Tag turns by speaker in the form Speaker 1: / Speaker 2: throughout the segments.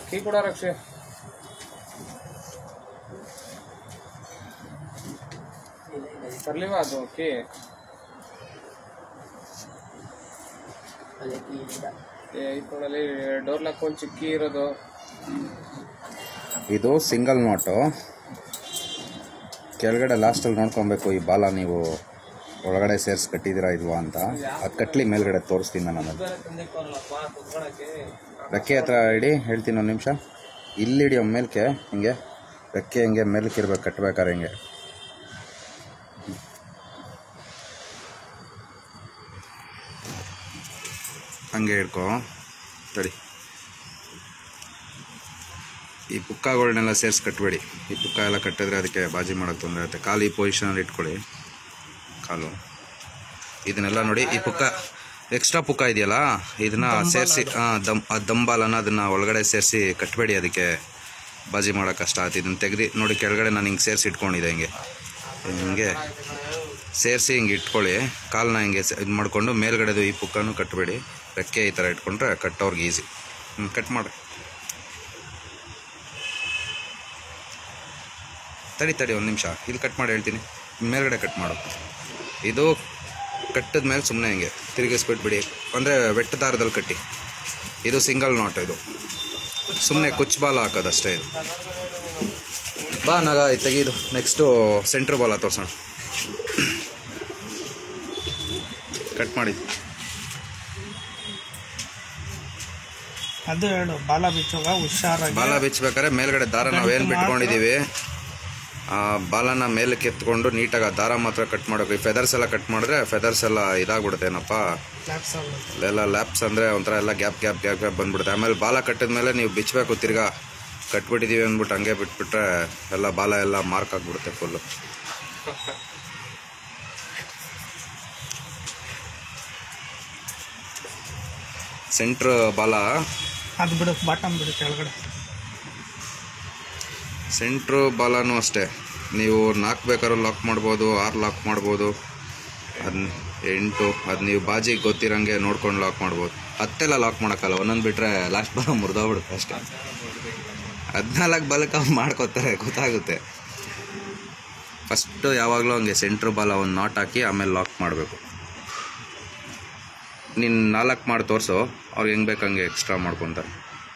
Speaker 1: Key ಕೊಡ ರಕ್ಷೆ ಬರ್ಲಿವಾ ಅದು ಕೀ ಏ ಇದ್ರಲ್ಲಿ ಡೋರ್ ಲಾಕ್ ಒಂದು ಚಿಕ್ಕಿ ಇರೋದು
Speaker 2: ಇದು ಸಿಂಗಲ್ ನೋಟು ಕೆಳಗಡೆ ಲಾಸ್ಟಲ್ಲಿ ನೋಡ್ಕೊಬೇಕು ಈ ಬಾಲ ನೀವು ಒಳಗಡೆ ಸೇರಿಸಿ ಕಟ್ಟಿದ್ದೀರಾ ಇಲ್ವಾ ಅಂತ ಅದು ಕಟ್ಲಿ ಮೇಲ್ಗಡೆ ತೋರಿಸ್ತೀನಿ ನಾನು ಅದನ್ನು
Speaker 1: ಬೇರೆ ತಂದಿಕ್ಕೋರಲ್ಲಪ್ಪ ಕುತ್ಕೊಳಕ್ಕೆ
Speaker 2: ರೆಕ್ಕೆ ಹತ್ರ ಇಡಿ ಹೇಳ್ತೀನಿ ಒಂದು ನಿಮಿಷ ಇಲ್ಲಿ ಇಡಿ ಮೇಲ್ಕೆ ಹಿಂಗೆ ರೆಕ್ಕೆ ಹಿಂಗೆ ಮೇಲ್ಕೆ ಇರ್ಬೇಕು ಕಟ್ಬೇಕಾರೆ ಹಿಂಗೆ ಹಂಗೆ ಹಿಡ್ಕೊ ತಡಿ ಈ ಪುಕ್ಕಗಳನ್ನೆಲ್ಲ ಸೇರಿಸಿ ಕಟ್ಟಬೇಡಿ ಈ ಪುಕ್ಕ ಎಲ್ಲ ಕಟ್ಟಿದ್ರೆ ಅದಕ್ಕೆ ಬಾಜಿ ಮಾಡೋಕ್ಕೆ ತೊಂದರೆ ಆಗುತ್ತೆ ಕಾಲು ಈ ಪೊಸಿಷನಲ್ಲಿ ಇಟ್ಕೊಳ್ಳಿ ಕಾಲು ಇದನ್ನೆಲ್ಲ ನೋಡಿ ಈ ಪುಕ್ಕ ಎಕ್ಸ್ಟ್ರಾ ಪುಕ್ಕ ಇದೆಯಲ್ಲ ಇದನ್ನ ಸೇರಿಸಿ ದಮ್ ಆ ದಂಬಾಲನ ಅದನ್ನ ಒಳಗಡೆ ಸೇರಿಸಿ ಕಟ್ಟಬೇಡಿ ಅದಕ್ಕೆ ಬಾಜಿ ಮಾಡೋಕೆ ಕಷ್ಟ ಆಯ್ತು ಇದನ್ನ ತೆಗ್ದು ನೋಡಿ ಕೆಳಗಡೆ ನಾನು ಹಿಂಗೆ ಸೇರಿಸಿ ಇಟ್ಕೊಂಡಿದ್ದೆ ಹಿಂಗೆ ಹಿಂಗೆ ಸೇರಿಸಿ ಹಿಂಗೆ ಇಟ್ಕೊಳ್ಳಿ ಕಾಲನ್ನ ಹಿಂಗೆ ಇದು ಮಾಡಿಕೊಂಡು ಮೇಲ್ಗಡೆದು ಈ ಪುಕ್ಕನೂ ಕಟ್ಟಬೇಡಿ ರೆಕ್ಕೆ ಈ ಥರ ಇಟ್ಕೊಂಡ್ರೆ ಕಟ್ಟೋರ್ಗೆ ಈಸಿ ಹ್ಞೂ ಕಟ್ ಮಾಡಿ ತಡಿ ತಡಿ ಒಂದು ನಿಮಿಷ ಇಲ್ಲಿ ಕಟ್ ಮಾಡಿ ಹೇಳ್ತೀನಿ ಮೇಲ್ಗಡೆ ಕಟ್ ಮಾಡು ಇದು ಕಟ್ಟಿದ ಮೇಲೆ ಸುಮ್ಮನೆ ಹಿಂಗೆ ತಿರುಗಿಸ್ಬಿಟ್ಬಿಡಿ ಅಂದರೆ ವೆಟ್ಟ ದಾರದಲ್ಲಿ ಕಟ್ಟಿ ಇದು ಸಿಂಗಲ್ ನಾಟ್ ಇದು ಸುಮ್ಮನೆ ಕುಚ್ ಬಾಲ ಹಾಕೋದಷ್ಟೇ ಇದು ಬಾ ನಾಗ ಇದು ತೆಗೀದು ನೆಕ್ಸ್ಟು ಸೆಂಟ್ರ್ ಬಾಲ ತೋರ್ಸೋಣ ಕಟ್ ಮಾಡಿ
Speaker 3: ಅದು ಹೇಳು ಬಾಲ ಬಿಚ್ಚೋಗ ಹುಷಾರಾಗಿ
Speaker 2: ಬಾಲ ಬಿಚ್ಚಬೇಕಾದ್ರೆ ಮೇಲ್ಗಡೆ ದಾರ ನಾವೇನು ಬಿಟ್ಕೊಂಡಿದ್ದೀವಿ ಆ ಬಾಲನ ಮೇಲಕ್ಕೆ ಎತ್ಕೊಂಡು ನೀಟಾಗಿ ಆ ದಾರ ಮಾತ್ರ ಕಟ್ ಮಾಡಬೇಕು ಈ ಫೆದರ್ಸ್ ಎಲ್ಲ ಕಟ್ ಮಾಡಿದ್ರೆ ಫೆದರ್ಸ್ ಎಲ್ಲ ಇದಾಗ್ಬಿಡುತ್ತೆ ಏನಪ್ಪ
Speaker 3: ಫ್ಲಾಪ್ಸ್ ಆಗುತ್ತೆ
Speaker 2: ಅಲ್ಲೆಲ್ಲ ಲ್ಯಾಪ್ಸ್ ಅಂದರೆ ಒಂಥರ ಎಲ್ಲ ಗ್ಯಾಪ್ ಗ್ಯಾಪ್ ಗ್ಯಾಪ್ ಗ್ಯಾಪ್ ಬಂದ್ಬಿಡುತ್ತೆ ಆಮೇಲೆ ಬಾಲ ಕಟ್ಟಿದ ಮೇಲೆ ನೀವು ಬಿಚ್ಚಬೇಕು ತಿರ್ಗಾ ಕಟ್ಬಿಟ್ಟಿದ್ದೀವಿ ಅಂದ್ಬಿಟ್ಟು ಹಂಗೆ ಬಿಟ್ಬಿಟ್ರೆ ಎಲ್ಲ ಬಾಲ ಎಲ್ಲ ಮಾರ್ಕ್ ಆಗಿಬಿಡುತ್ತೆ ಫುಲ್ಲು ಸೆಂಟ್ರ್ ಬಾಲ
Speaker 3: ಅದು ಬಿಡು ಬಾಟಮ್ ಬಿಡು ಕೆಳಗಡೆ
Speaker 2: ಸೆಂಟ್ರು ಬಾಲನೂ ಅಷ್ಟೇ ನೀವು ನಾಲ್ಕು ಬೇಕಾದ್ರೂ ಲಾಕ್ ಮಾಡ್ಬೋದು ಆರು ಲಾಕ್ ಮಾಡ್ಬೋದು ಹದ್ ಎಂಟು ಅದು ನೀವು ಬಾಜಿಗೆ ಗೊತ್ತಿರಂಗೆ ನೋಡ್ಕೊಂಡು ಲಾಕ್ ಮಾಡ್ಬೋದು ಹತ್ತೆಲ್ಲ ಲಾಕ್ ಮಾಡೋಕ್ಕಲ್ಲ ಒಂದೊಂದು ಬಿಟ್ಟರೆ ಲಾಸ್ಟ್ ಬಾಲ ಮುರಿದೋಗ್ಬಿಡುತ್ತೆ ಅಷ್ಟೇ ಹದಿನಾಲ್ಕು ಬಾಲಕ್ಕೆ ಅವ್ರು ಮಾಡ್ಕೋತಾರೆ ಗೊತ್ತಾಗುತ್ತೆ ಫಸ್ಟು ಯಾವಾಗಲೂ ಹಂಗೆ ಸೆಂಟ್ರ್ ಬಾಲ ಒಂದು ನಾಟ್ ಹಾಕಿ ಆಮೇಲೆ ಲಾಕ್ ಮಾಡಬೇಕು ನೀನು ನಾಲ್ಕು ಮಾಡಿ ತೋರಿಸು ಅವ್ರಿಗೆ ಹೆಂಗೆ ಬೇಕಂಗೆ ಎಕ್ಸ್ಟ್ರಾ ಮಾಡ್ಕೊತಾರೆ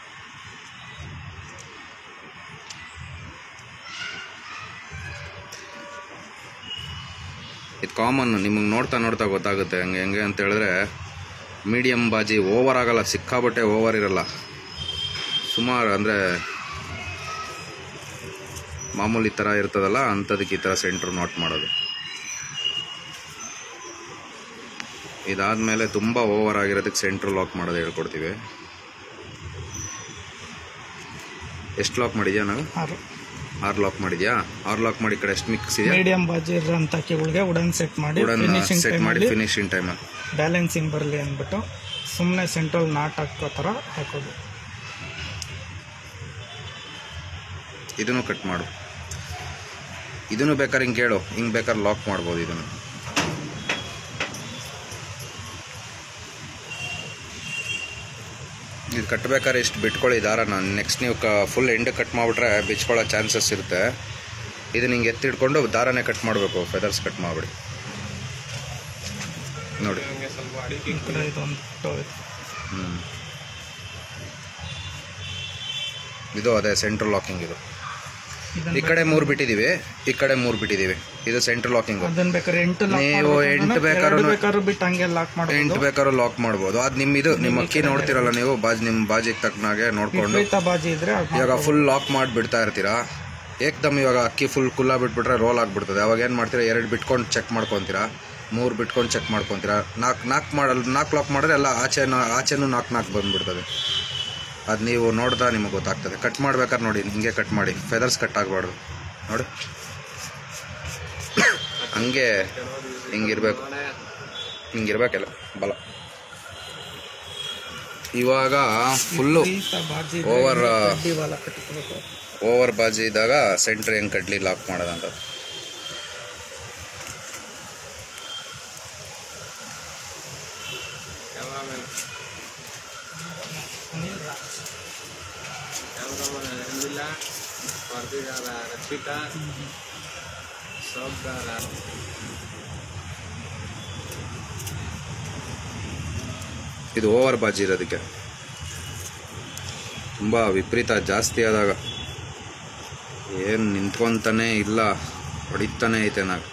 Speaker 2: ಇದು ಕಾಮನ್ ನಿಮಗೆ ನೋಡ್ತಾ ನೋಡ್ತಾ ಗೊತ್ತಾಗುತ್ತೆ ಹಂಗೆ ಹೆಂಗೆ ಅಂತ ಹೇಳಿದ್ರೆ ಮೀಡಿಯಮ್ ಬಾಜಿ ಓವರ್ ಆಗಲ್ಲ ಸಿಕ್ಕಾಬಟ್ಟೆ ಓವರ್ ಇರಲ್ಲ ಸುಮಾರು ಅಂದರೆ ಮಾಮೂಲಿ ಥರ ಇರ್ತದಲ್ಲ ಅಂಥದಕ್ಕೆ ಈ ಥರ ಸೆಂಟ್ರ್ ನೋಟ್ ಮಾಡೋದು ಇದಾದಮೇಲೆ ತುಂಬ ಓವರ್ ಆಗಿರೋದಕ್ಕೆ ಸೆಂಟ್ರ್ ಲಾಕ್ ಮಾಡೋದು ಹೇಳ್ಕೊಡ್ತೀವಿ ಎಷ್ಟು ಲಾಕ್ ಮಾಡಿದ್ಯಾ ನಾವು
Speaker 3: ಆರು
Speaker 2: ಆರು ಲಾಕ್ ಮಾಡಿದ್ಯಾ ಆರು ಲಾಕ್ ಮಾಡಿ ಈ ಕಡೆ ಎಷ್ಟು ಮಿಕ್ಸ್ ಇದೆಯಾ
Speaker 3: ಮೀಡಿಯಂ ಬಾಜಿ ಇರೋಂಥ ಕಿವುಳಿಗೆ ಉಡನ್ ಸೆಟ್ ಮಾಡಿ
Speaker 2: ಉಡನ್
Speaker 3: ಫಿನಿಶಿಂಗ್
Speaker 2: ಸೆಟ್ ಮಾಡಿ
Speaker 3: ಟೈಮಲ್ಲಿ
Speaker 2: ಫಿನಿಶಿಂಗ್ ಟೈಮಲ್ಲಿ
Speaker 3: ಬ್ಯಾಲೆನ್ಸಿಂಗ್ ಬರಲಿ ಅಂದ್ಬಿಟ್ಟು ಸುಮ್ಮನೆ ಸೆಂಟ್ರಲ್ ನಾಟ್ ಹಾಕೋ ಥರ ಹಾಕೋದು
Speaker 2: ಇದನ್ನು ಕಟ್ ಮಾಡು ಇದನ್ನು ಬೇಕಾದ್ರೆ ಹಿಂಗೆ ಕೇಳು ಹಿಂಗೆ ಬೇಕಾದ್ರೆ ಲಾಕ್ ಮಾಡ್ಬೋದು ಇದನ್ನು ಇದು ಕಟ್ಟಬೇಕಾದ್ರೆ ಇಷ್ಟು ಬಿಟ್ಕೊಳ್ಳಿ ದಾರನ ನೆಕ್ಸ್ಟ್ ನೀವು ಕ ಫುಲ್ ಎಂಡ್ ಕಟ್ ಮಾಡಿಬಿಟ್ರೆ ಬಿಚ್ಕೊಳ್ಳೋ ಚಾನ್ಸಸ್ ಇರುತ್ತೆ ಇದನ್ನ ಹಿಂಗೆ ಎತ್ತಿಡ್ಕೊಂಡು ದಾರನೇ ಕಟ್ ಮಾಡಬೇಕು ಫೆದರ್ಸ್ ಕಟ್ ಮಾಡಿಬಿಡಿ ನೋಡಿ
Speaker 1: ಹಂಗೆ ಸ್ವಲ್ಪ ಅಡಿಕೆ
Speaker 3: ಈ ಕಡೆ ಇದೊಂದು ಬಿಟ್ಟು
Speaker 2: ಹ್ಞೂ ಇದು ಅದೇ ಸೆಂಟ್ರಲ್ ಲಾಕಿಂಗ್ ಇದು
Speaker 3: ಇದನ್ನ
Speaker 2: ಈ ಕಡೆ ಮೂರು ಬಿಟ್ಟಿದ್ದೀವಿ ಈ ಕಡೆ ಮೂರು ಬಿಟ್ಟಿದ್ದೀವಿ ಇದು ಸೆಂಟ್ರಲ್ ಲಾಕಿಂಗ್
Speaker 3: ಅದನ್ನ ಬೇಕಾದ್ರೆ ಎಂಟು ಲಾಕ್
Speaker 2: ನೀವು ಎಂಟು ಬೇಕಾದ್ರೂ-
Speaker 3: ಬೇಕಾದ್ರೂ ಬಿಟ್ಟು ಹಂಗೆ ಲಾಕ್
Speaker 2: ಎಂಟು
Speaker 3: ಮಾಡ್ಬೋದು
Speaker 2: ಬೇಕಾದ್ರೂ ಲಾಕ್ ಮಾಡ್ಬೋದು ಅದು ನಿಮ್ಮ ಇದು ನಿಮ್ಮ ಅಕ್ಕಿ ನೋಡ್ತಿರಲ್ಲ ನೀವು ಬಾಜ್ ನಿಮ್ಮ ಬಾಜಿಗೆ ತಕ್ಕನಾಗೆ ನೋಡ್ಕೊಂಡು
Speaker 3: ವಿಪರೀತ ಬಾಜಿ ಇದ್ರೆ ಅದ್
Speaker 2: ಇವಾಗ ಫುಲ್ ಲಾಕ್ ಮಾಡಿ ಬಿಡ್ತಾ ಇರ್ತೀರಾ ಏಕ್ದಮ್ ಇವಾಗ ಅಕ್ಕಿ ಫುಲ್ ಕುಲ್ಲ ಬಿಟ್ಬಿಟ್ರೆ ರೋಲ್ ಆಗಿಬಿಡ್ತದೆ ಅವಾಗ ಏನು ಮಾಡ್ತೀರಾ ಎರಡು ಬಿಟ್ಕೊಂಡು ಚೆಕ್ ಮಾಡ್ಕೊತೀರಾ ಮೂರು ಬಿಟ್ಕೊಂಡು ಚೆಕ್ ಮಾಡ್ಕೊತೀರಾ ನಾಲ್ಕು ನಾಲ್ಕು ಮಾಡಲ್ ನಾಲ್ಕು ಲಾಕ್ ಮಾಡಿದ್ರೆ ಎಲ್ಲ ಆಚೆ ಆಚೆನೂ ನಾಲ್ಕು ನಾಲ್ಕು ಬಂದ್ಬಿಡ್ತದೆ ಅದು ನೀವು ನೋಡ್ದಾ ನಿಮಗೆ ಗೊತ್ತಾಗ್ತದೆ ಕಟ್ ಮಾಡ್ಬೇಕಾದ್ರೆ ನೋಡಿ ಹಿಂಗೆ ಕಟ್ ಮಾಡಿ ಫೆದರ್ಸ್ ಕಟ್ ಆಗಬಾರ್ದು ನೋಡಿ ಹಂಗೆ ಹಿಂಗಿರ್ಬೇಕು ಹಿಂಗಿರ್ಬೇಕೆಲ್ಲ ಬಲ ಇವಾಗ ಫುಲ್ಲು
Speaker 3: ವಿಪರೀತ ಬಾಜಿ
Speaker 2: Over,
Speaker 3: ಇದ್ರೆ
Speaker 2: ಆ,
Speaker 3: ಕಡ್ಡಿ ಬಾಲ ಕಟ್ಕೋಬೇಕು
Speaker 2: ಓವರ್ ಬಾಜಿ ಇದ್ದಾಗ ಸೆಂಟ್ರ್ ಹೆಂಗೆ ಕಡ್ಲಿ ಲಾಕ್ ಮಾಡೋದಂತ
Speaker 1: ಕ್ಯಾಮ್ರಾಮನ್ ಬರ್ದಿದಾರ ರಕ್ಷಿತಾ ಸೌಬ್ದಾರ
Speaker 2: ಇದು ಓವರ್ ಬಾಜಿ ಇರೋದಕ್ಕೆ ತುಂಬ ವಿಪರೀತ ಜಾಸ್ತಿ ಆದಾಗ ಏನು ನಿಂತ್ಕೊಂತಾನೆ ಇಲ್ಲ ಹೊಡಿತಾನೆ ಐತೆ ನಾಗ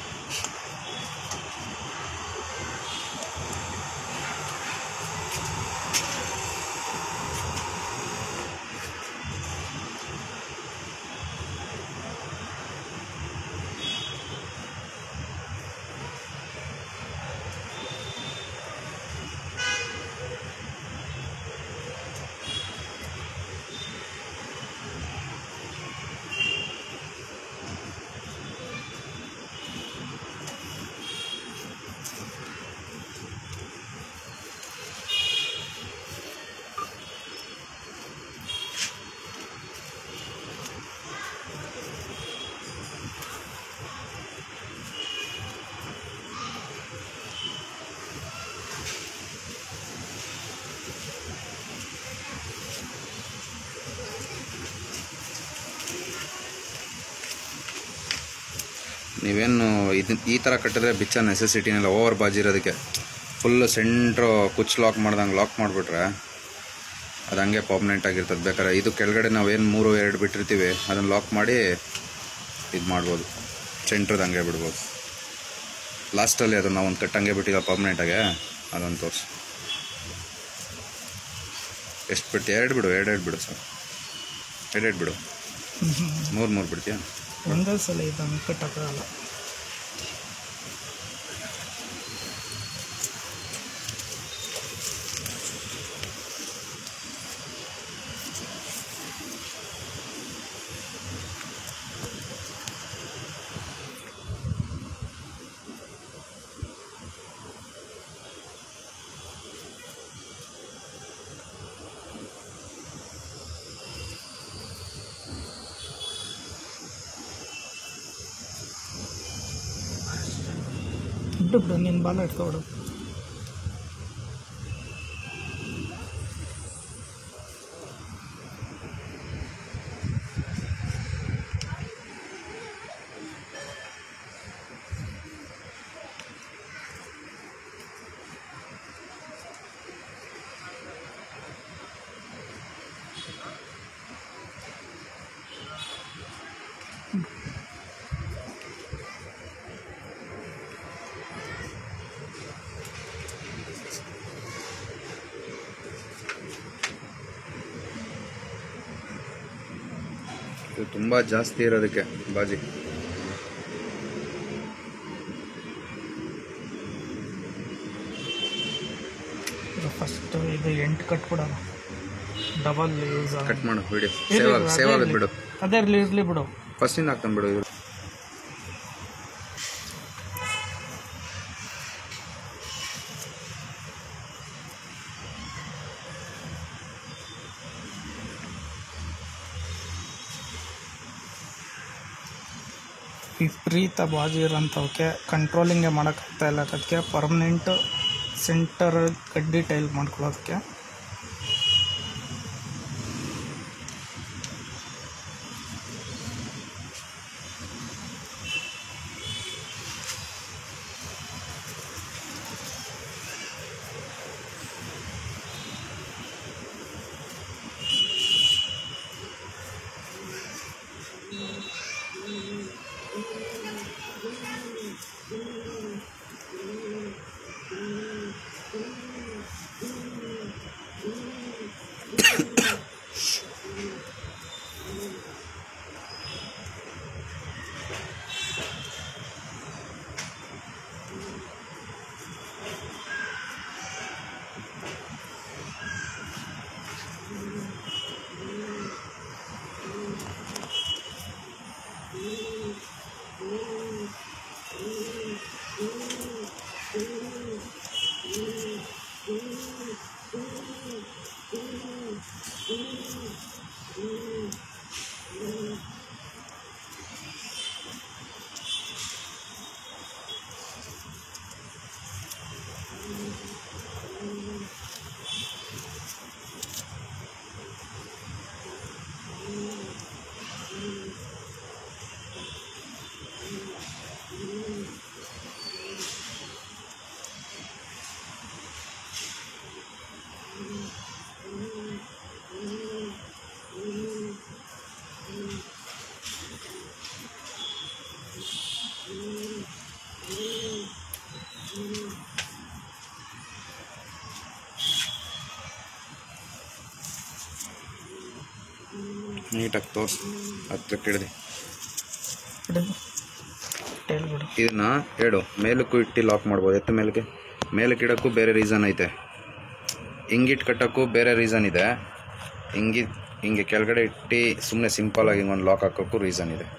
Speaker 2: ನೀವೇನು ಇದು ಈ ಥರ ಕಟ್ಟಿದ್ರೆ ಬಿಚ್ಚ ನೆಸೆಸಿಟಿನೆಲ್ಲ ಓವರ್ ಬಾಜಿ ಇರೋದಕ್ಕೆ ಫುಲ್ ಸೆಂಟ್ರು ಕುಚ್ ಲಾಕ್ ಮಾಡ್ದಂಗೆ ಲಾಕ್ ಮಾಡಿಬಿಟ್ರೆ ಅದು ಹಂಗೆ ಪರ್ಮನೆಂಟ್ ಆಗಿರ್ತದೆ ಬೇಕಾದ್ರೆ ಇದು ಕೆಳಗಡೆ ನಾವೇನು ಮೂರು ಎರಡು ಬಿಟ್ಟಿರ್ತೀವಿ ಅದನ್ನು ಲಾಕ್ ಮಾಡಿ ಇದು ಮಾಡ್ಬೋದು ಸೆಂಟ್ರದ್ದು ಹಂಗೆ ಬಿಡ್ಬೋದು ಲಾಸ್ಟಲ್ಲಿ ಅದು ನಾವು ಒಂದು ಕಟ್ಟಂಗೆ ಬಿಟ್ಟಿಲ್ಲ ಪರ್ಮನೆಂಟಾಗೆ ಅದೊಂದು ತೋರಿಸು ಎಷ್ಟು ಬಿಡ್ತೀಯ ಎರಡು ಬಿಡು ಎರಡೆರಡು ಬಿಡು ಸರ್ ಎರಡೆರಡು ಬಿಡು ಮೂರು ಮೂರು ಬಿಡ್ತೀಯಾ
Speaker 3: ಒಂದೇ ಸಲ ಇದನ್ನು ಕಟ್ಟಕ್ಕಾಗಲ್ಲ ಬಿಡು ಬಿಡು ನಿನ್ನ ಬಾಲ ಇಟ್ಕೊಬಿಡು
Speaker 2: ಇದು ತುಂಬ ಜಾಸ್ತಿ ಇರೋದಕ್ಕೆ ಬಾಜಿ
Speaker 3: ಇದು ಫಸ್ಟ್ ಇದು ಎಂಟು ಕಟ್ಬಿಡೋಣ ಡಬಲ್ ಯೂಸ್
Speaker 2: ಕಟ್ ಮಾಡು ವಿಡಿಯೋ ಸೇವ್ ಆಗ ಸೇವ್ ಆಗೋದು ಬಿಡು
Speaker 3: ಅದೇ ಇರಲಿ ಇರಲಿ ಬಿಡು
Speaker 2: ಫಸ್ಟಿಂದ ಹಾಕ್ತಾನೆ ಬಿಡು ಇದು
Speaker 3: ವಿಪರೀತ ಬಾಜು ಇರೋಂಥವಕ್ಕೆ ಕಂಟ್ರೋಲಿಂಗೇ ಮಾಡೋಕ್ಕಾಗ್ತಾ ಇಲ್ಲ ಅದಕ್ಕೆ ಪರ್ಮನೆಂಟ್ ಸೆಂಟರ್ ಕಡ್ಡಿ ಟೈಲ್ ಮಾಡ್ಕೊಳ್ಳೋದಕ್ಕೆ
Speaker 2: ನೀಟಾಗಿ ತೋರಿಸ್ ಹತ್ರ ಕೆಳದಿ
Speaker 3: ಬಿಡು ಹೇಳ್ಬಿಡು
Speaker 2: ಇದನ್ನ ಹೇಳು ಮೇಲಕ್ಕೂ ಇಟ್ಟು ಲಾಕ್ ಮಾಡ್ಬೋದು ಎತ್ತ ಮೇಲಕ್ಕೆ ಮೇಲಕ್ಕೆ ಇಡೋಕ್ಕೂ ಬೇರೆ ರೀಸನ್ ಐತೆ ಹಿಂಗಿಟ್ಟು ಕಟ್ಟೋಕ್ಕೂ ಬೇರೆ ರೀಸನ್ ಇದೆ ಹಿಂಗಿ ಹಿಂಗೆ ಕೆಳಗಡೆ ಇಟ್ಟು ಸುಮ್ಮನೆ ಸಿಂಪಲಾಗಿ ಹಿಂಗೆ ಒಂದು ಲಾಕ್ ಹಾಕೋಕ್ಕೂ ರೀಸನ್ ಇದೆ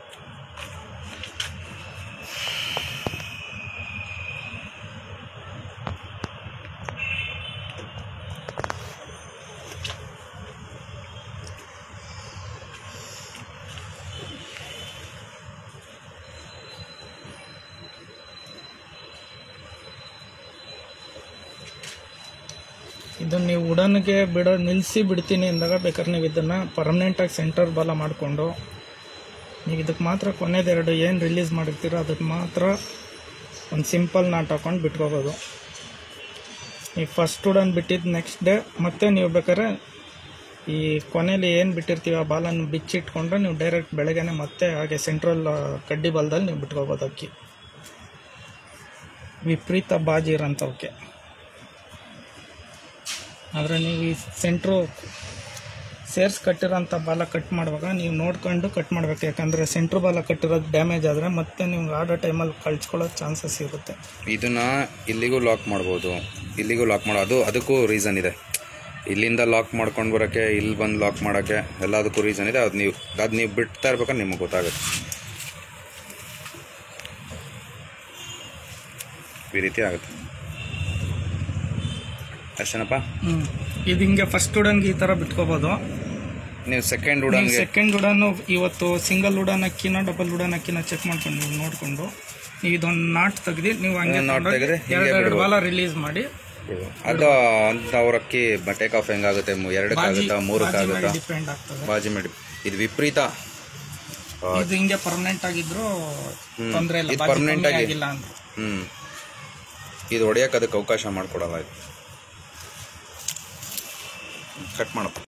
Speaker 3: ಇದನ್ನ ನೀವು ಉಡನ್ಗೆ ಬಿಡೋ ನಿಲ್ಲಿಸಿ ಬಿಡ್ತೀನಿ ಅಂದಾಗ ಬೇಕಾದ್ರೆ ನೀವು ಇದನ್ನು ಪರ್ಮನೆಂಟಾಗಿ ಸೆಂಟರ್ ಬಲ ಮಾಡಿಕೊಂಡು ನೀವು ಇದಕ್ಕೆ ಮಾತ್ರ ಕೊನೆದೆರಡು ಏನು ರಿಲೀಸ್ ಮಾಡಿರ್ತೀರೋ ಅದಕ್ಕೆ ಮಾತ್ರ ಒಂದು ಸಿಂಪಲ್ ನಾಟ್ ಹಾಕೊಂಡು ಬಿಟ್ಕೋಬೋದು ನೀವು ಫಸ್ಟ್ ಉಡನ್ ಬಿಟ್ಟಿದ್ದು ನೆಕ್ಸ್ಟ್ ಡೇ ಮತ್ತೆ ನೀವು ಬೇಕಾದ್ರೆ ಈ ಕೊನೆಯಲ್ಲಿ ಏನು ಬಿಟ್ಟಿರ್ತೀವಿ ಆ ಬಾಲನ್ನು ಬಿಚ್ಚಿಟ್ಕೊಂಡ್ರೆ ನೀವು ಡೈರೆಕ್ಟ್ ಬೆಳಗ್ಗೆನೆ ಮತ್ತೆ ಹಾಗೆ ಸೆಂಟ್ರಲ್ ಕಡ್ಡಿ ಬಲದಲ್ಲಿ ನೀವು ಬಿಟ್ಕೋಬೋದು ಅಕ್ಕಿ ವಿಪರೀತ ಬಾಜಿ ಇರೋಂಥವಕ್ಕೆ ಆದರೆ ನೀವು ಈ ಸೆಂಟ್ರು ಸೇರ್ಸ್ ಕಟ್ಟಿರೋಂಥ ಬಾಲ ಕಟ್ ಮಾಡುವಾಗ ನೀವು ನೋಡ್ಕೊಂಡು ಕಟ್ ಮಾಡಬೇಕು ಯಾಕಂದರೆ ಸೆಂಟ್ರ್ ಬಾಲ ಕಟ್ಟಿರೋದು ಡ್ಯಾಮೇಜ್ ಆದರೆ ಮತ್ತೆ ನೀವು ಆಡೋ ಟೈಮಲ್ಲಿ ಕಳ್ಸ್ಕೊಳ್ಳೋ ಚಾನ್ಸಸ್ ಇರುತ್ತೆ
Speaker 2: ಇದನ್ನ ಇಲ್ಲಿಗೂ ಲಾಕ್ ಮಾಡ್ಬೋದು ಇಲ್ಲಿಗೂ ಲಾಕ್ ಮಾಡೋ ಅದು ಅದಕ್ಕೂ ರೀಸನ್ ಇದೆ ಇಲ್ಲಿಂದ ಲಾಕ್ ಮಾಡ್ಕೊಂಡು ಬರೋಕ್ಕೆ ಇಲ್ಲಿ ಬಂದು ಲಾಕ್ ಮಾಡೋಕ್ಕೆ ಎಲ್ಲದಕ್ಕೂ ರೀಸನ್ ಇದೆ ಅದು ನೀವು ಅದು ನೀವು ಬಿಡ್ತಾ ಇರ್ಬೇಕಾದ್ರೆ ನಿಮಗೆ ಗೊತ್ತಾಗುತ್ತೆ ಈ ರೀತಿ ಆಗುತ್ತೆ ಅಷ್ಟೇನಪ್ಪ
Speaker 3: ಹ್ಞೂ ಇದು ಹಿಂಗೆ ಫಸ್ಟ್ ಉಡನ್ಗೆ ಈ ಥರ ಬಿಟ್ಕೋಬೋದು
Speaker 2: ನೀವು ಸೆಕೆಂಡ್
Speaker 3: ನೀವು
Speaker 2: ಉಡನ್ಗೆ
Speaker 3: ಸೆಕೆಂಡ್ ಉಡನ್ನು ಇವತ್ತು ಸಿಂಗಲ್ ಉಡನ್ ಅಕ್ಕಿನ ಡಬಲ್ ಉಡನ್ ಅಕ್ಕಿನ ಚೆಕ್ ಮಾಡ್ಕೊಂಡು ನೀವು ನೋಡಿಕೊಂಡು ನೀವು ಇದೊಂದು ನಾಟ್ ತೆಗ್ದು ನೀವು ಹಂಗೆ
Speaker 2: ನಾಟ್
Speaker 3: ತಗೊಂಡೋಗಿ
Speaker 2: ತೆಗ್ದು ಹಿಂಗೆ
Speaker 3: ಎರಡೆರಡು
Speaker 2: ಬಿಡ್ಬೋದು.
Speaker 3: ಬಾಲ ರಿಲೀಸ್ ಮಾಡಿ
Speaker 2: ಅದು ಅಂತ ಅವ್ರ ಅಕ್ಕಿ ಟೇಕ್ ಆಫ್ ಹೆಂಗಾಗುತ್ತೆ ಮು- ಎರಡಕ್ಕಾಗುತ್ತಾ ಮೂರಕ್ಕಾಗುತ್ತಾ
Speaker 3: ಡಿಪೆಂಡ್ ಆಗ್ತದೆ
Speaker 2: ಬಾಜಿ ಮಾಡಿ ಇದು ವಿಪರೀತ
Speaker 3: ಇದು ಹಿಂಗೆ ಪರ್ಮನೆಂಟ್ ಆಗಿದ್ರು ತೊಂದರೆ ಇಲ್ಲ
Speaker 2: ಇದು
Speaker 3: ಬಾಜಿ
Speaker 2: permanent
Speaker 3: ಕಮ್ಮಿ
Speaker 2: ಆಗಿ-
Speaker 3: ಆಗಿಲ್ಲ ಅಂದ್ರೆ
Speaker 2: ಹ್ಞೂ ಇದು ಹೊಡೆಯೋಕೆ ಅದಕ್ಕೆ ಅವಕಾಶ ಮಾಡಿಕೊಡಲ್ಲ ಇದು ಕಟ್ ಮಾಡಪ್ಪ